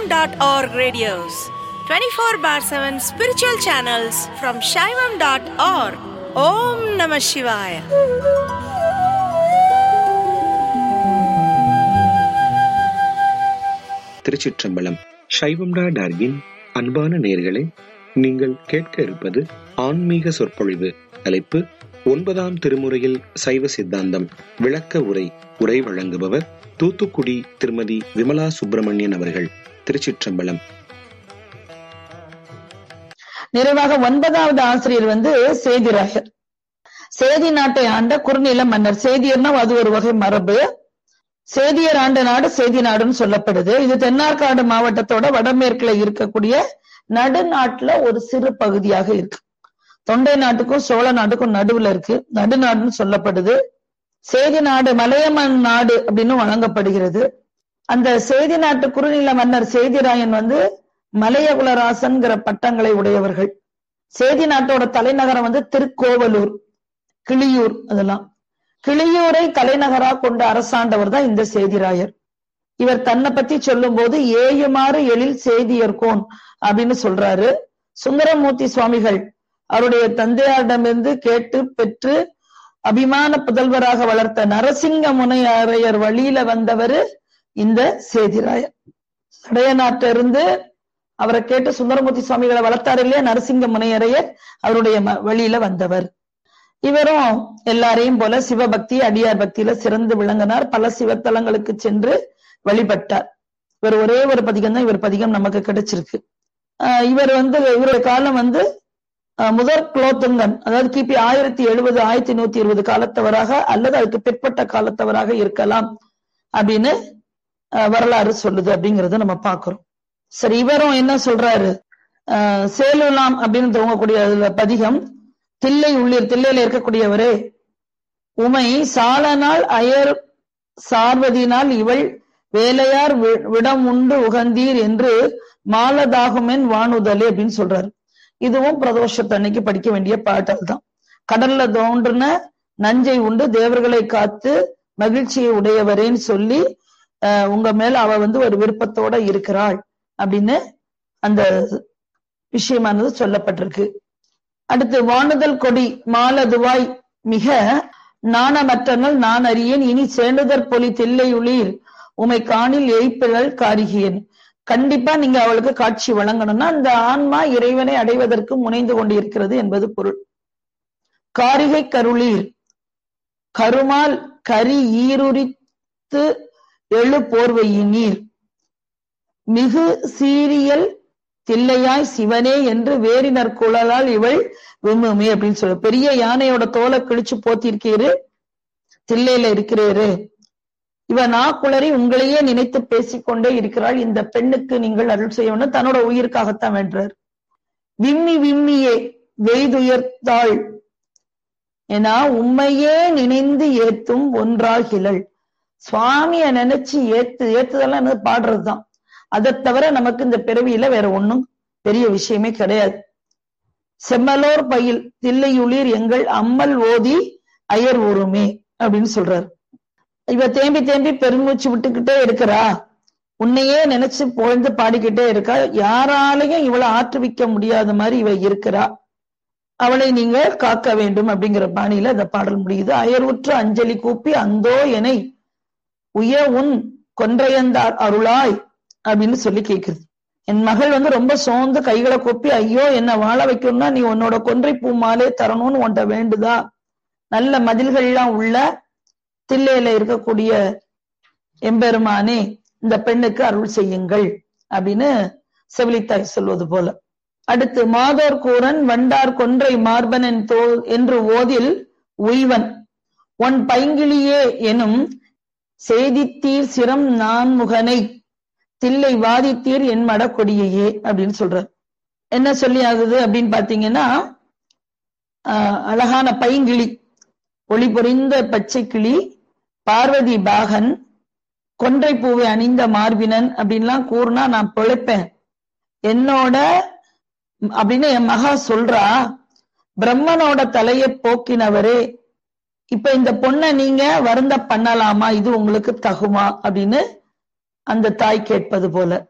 Shaivam.org radios, 24 bar 7 spiritual channels from Shaivam.org. Om Namah Shivaya. திருச்சிற்றம்பலம் சைவம்டா டார்கின் அன்பான நேர்களே நீங்கள் கேட்க இருப்பது ஆன்மீக சொற்பொழிவு தலைப்பு ஒன்பதாம் திருமுறையில் சைவ சித்தாந்தம் விளக்க உரை உரை வழங்குபவர் தூத்துக்குடி திருமதி விமலா சுப்பிரமணியன் அவர்கள் திருச்சிற்றம்பலம் நிறைவாக ஒன்பதாவது ஆசிரியர் வந்து சேதிராயர் சேதி நாட்டை ஆண்ட குறுநில மன்னர் சேதியர்னா அது ஒரு வகை மரபு சேதியர் ஆண்ட நாடு சேதி நாடுன்னு சொல்லப்படுது இது தென்னார்காடு மாவட்டத்தோட வடமேற்குல இருக்கக்கூடிய நடுநாட்டுல ஒரு சிறு பகுதியாக இருக்கு தொண்டை நாட்டுக்கும் சோழ நாட்டுக்கும் நடுவுல இருக்கு நடுநாடுன்னு சொல்லப்படுது சேதி நாடு மலையமன் நாடு அப்படின்னு வழங்கப்படுகிறது அந்த சேதி நாட்டு குறுநில மன்னர் சேதிராயன் வந்து மலையகுலராசன்கிற பட்டங்களை உடையவர்கள் சேதி நாட்டோட தலைநகரம் வந்து திருக்கோவலூர் கிளியூர் அதெல்லாம் கிளியூரை தலைநகரா கொண்ட அரசாண்டவர் தான் இந்த சேதிராயர் இவர் தன்னை பத்தி சொல்லும் போது ஏயுமாறு எழில் சேதியர்கோன் அப்படின்னு சொல்றாரு சுந்தரமூர்த்தி சுவாமிகள் அவருடைய தந்தையாரிடமிருந்து கேட்டு பெற்று அபிமான புதல்வராக வளர்த்த நரசிங்க முனையரையர் வழியில வந்தவர் இந்த சேதிராயர் சடைய நாட்டிலிருந்து அவரை கேட்டு சுந்தரமூர்த்தி சுவாமிகளை வளர்த்தாரு இல்லையா நரசிங்க முனையரையர் அவருடைய வழியில வந்தவர் இவரும் எல்லாரையும் போல சிவபக்தி அடியார் பக்தியில சிறந்து விளங்கினார் பல சிவத்தலங்களுக்கு சென்று வழிபட்டார் இவர் ஒரே ஒரு பதிகம் தான் இவர் பதிகம் நமக்கு கிடைச்சிருக்கு இவர் வந்து இவருடைய காலம் வந்து முதற் குலோத்துங்கன் அதாவது கிபி ஆயிரத்தி எழுபது ஆயிரத்தி நூத்தி இருபது காலத்தவராக அல்லது அதுக்கு பிற்பட்ட காலத்தவராக இருக்கலாம் அப்படின்னு வரலாறு சொல்லுது அப்படிங்கறத நம்ம பாக்குறோம் சரி இவரும் என்ன சொல்றாரு சேலுலாம் அப்படின்னு துவங்கக்கூடிய அதுல பதிகம் தில்லை உள்ளீர் தில்லையில இருக்கக்கூடியவரே உமை சாலனால் அயர் சார்வதினால் இவள் வேலையார் விடம் உண்டு உகந்தீர் என்று மாலதாகுமென் வானுதலே அப்படின்னு சொல்றாரு இதுவும் பிரதோஷத்தன்னைக்கு படிக்க வேண்டிய பாட்டல் தான் கடல்ல தோன்றுன நஞ்சை உண்டு தேவர்களை காத்து மகிழ்ச்சியை உடையவரேன்னு சொல்லி உங்க மேல அவ வந்து ஒரு விருப்பத்தோட இருக்கிறாள் அப்படின்னு அந்த விஷயமானது சொல்லப்பட்டிருக்கு அடுத்து வானுதல் கொடி மாலதுவாய் மிக நாணமற்றனல் நான் அறியேன் இனி சேண்டுதற் பொலி தில்லையுளிர் உமை காணில் எய்ப்பிழல் காரிகியன் கண்டிப்பா நீங்க அவளுக்கு காட்சி வழங்கணும்னா அந்த ஆன்மா இறைவனை அடைவதற்கு முனைந்து கொண்டிருக்கிறது என்பது பொருள் காரிகை கருளீர் கருமால் கரி ஈருரித்து எழு போர்வையினீர் மிகு சீரியல் தில்லையாய் சிவனே என்று வேறினர் குழலால் இவள் விம்முமே அப்படின்னு சொல்ற பெரிய யானையோட தோலை கிழிச்சு போத்திருக்கீரு தில்லையில இருக்கிறீரு இவ நாக்குளறி உங்களையே நினைத்து பேசிக்கொண்டே இருக்கிறாள் இந்த பெண்ணுக்கு நீங்கள் அருள் செய்யணும் தன்னோட உயிருக்காகத்தான் வென்றார் விம்மி விம்மியே வெய்துயர்த்தாள் ஏன்னா உண்மையே நினைந்து ஏத்தும் ஒன்றாகிலள் சுவாமிய நினைச்சு ஏத்து ஏத்துதெல்லாம் என்ன பாடுறதுதான் அதை தவிர நமக்கு இந்த பிறவியில வேற ஒண்ணும் பெரிய விஷயமே கிடையாது செம்மலோர் பயில் தில்லையுளிர் எங்கள் அம்மல் ஓதி அயர் ஊருமே அப்படின்னு சொல்றாரு இவ தேம்பி தேம்பி பெருமூச்சு விட்டுக்கிட்டே இருக்கிறா உன்னையே நினைச்சு புகழ்ந்து பாடிக்கிட்டே இருக்கா யாராலையும் இவளை ஆற்றுவிக்க முடியாத மாதிரி இவ இருக்கிறா அவளை நீங்க காக்க வேண்டும் அப்படிங்கிற பாணியில இந்த பாடல் முடியுது அயர்வுற்று அஞ்சலி கூப்பி அந்தோ எனை உய உன் கொன்றையந்தார் அருளாய் அப்படின்னு சொல்லி கேக்குது என் மகள் வந்து ரொம்ப சோர்ந்து கைகளை கொப்பி ஐயோ என்ன வாழ வைக்கணும்னா நீ உன்னோட கொன்றை பூ மாலே தரணும்னு உன்ட்ட வேண்டுதா நல்ல மதில்கள்லாம் உள்ள தில்லையில இருக்கக்கூடிய எம்பெருமானே இந்த பெண்ணுக்கு அருள் செய்யுங்கள் அப்படின்னு செவிலித்தாய் சொல்வது போல அடுத்து மாதோர் கூரன் வண்டார் கொன்றை மார்பனன் தோ என்று ஓதில் உய்வன் உன் பைங்கிளியே எனும் செய்தித்தீர் சிரம் நான்முகனை தில்லை வாதித்தீர் என் மட கொடியையே அப்படின்னு சொல்றார் என்ன சொல்லி ஆகுது அப்படின்னு பாத்தீங்கன்னா அழகான பைங்கிளி ஒளி பொறிந்த பச்சை கிளி பார்வதி பாகன் கொன்றை பூவை அணிந்த மார்பினன் அப்படின்லாம் கூறுனா நான் பிழைப்பேன் என்னோட அப்படின்னு என் மகா சொல்றா பிரம்மனோட தலையை போக்கினவரே இப்ப இந்த பொண்ணை நீங்க வருந்த பண்ணலாமா இது உங்களுக்கு தகுமா அப்படின்னு அந்த தாய் கேட்பது போல